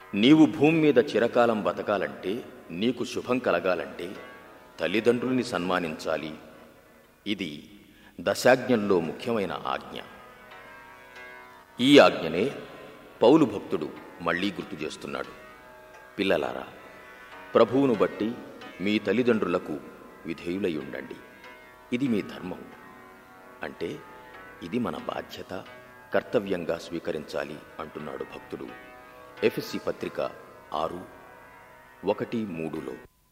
నీవు భూమి మీద చిరకాలం బతకాలంటే నీకు శుభం కలగాలంటే తల్లిదండ్రుల్ని సన్మానించాలి ఇది దశాజ్ఞల్లో ముఖ్యమైన ఆజ్ఞ ఈ ఆజ్ఞనే పౌలు భక్తుడు మళ్ళీ గుర్తు చేస్తున్నాడు పిల్లలారా ప్రభువును బట్టి మీ తల్లిదండ్రులకు విధేయులై ఉండండి ఇది మీ ధర్మం అంటే ఇది మన బాధ్యత కర్తవ్యంగా స్వీకరించాలి అంటున్నాడు భక్తుడు ఎఫ్ఎస్సి పత్రిక ఆరు ఒకటి మూడులో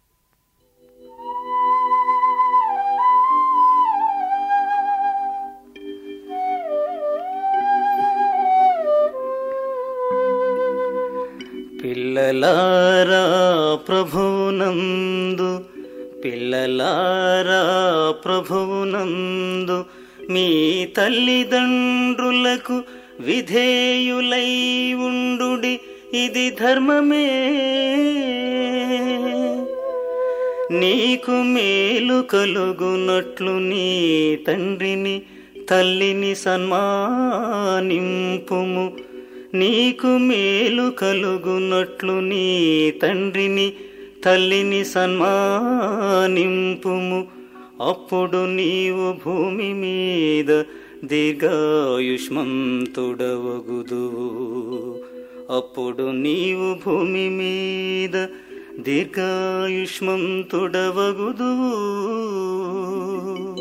పిల్లలారా ప్రభునందు పిల్లలారా ప్రభునందు మీ తల్లిదండ్రులకు విధేయులై ఉండుడి ఇది ధర్మమే నీకు మేలు కలుగునట్లు నీ తండ్రిని తల్లిని సన్మానింపుము నీకు మేలు కలుగునట్లు నీ తండ్రిని తల్లిని సన్మానింపుము అప్పుడు నీవు భూమి మీద దీర్ఘాయుష్మంతుడవగుదువు అప్పుడు నీవు భూమి మీద దీర్ఘాయుష్మంతుడవగుదువు